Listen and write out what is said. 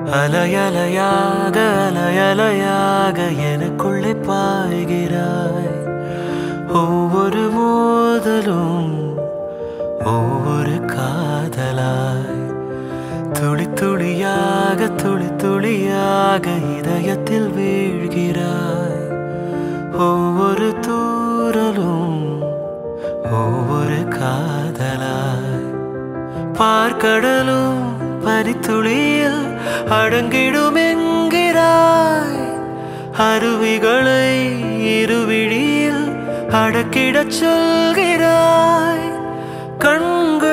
அலையலையாக அலையலையாக எனக்குள்ளே பாய்கிறாய் ஒவ்வொரு மோதலும் ஒவ்வொரு காதலாய் துளி துளியாக துளி துளியாக இதயத்தில் வீழ்கிறாய் ஒவ்வொரு தூரலும் ஒவ்வொரு காதலாய் பார்க்கடலும் பனித்துளியில் அடங்கிடும் என்கிறாய் அருவிகளை இருவிழியில் அடக்கிடச் சொல்கிறாய் கண்கள்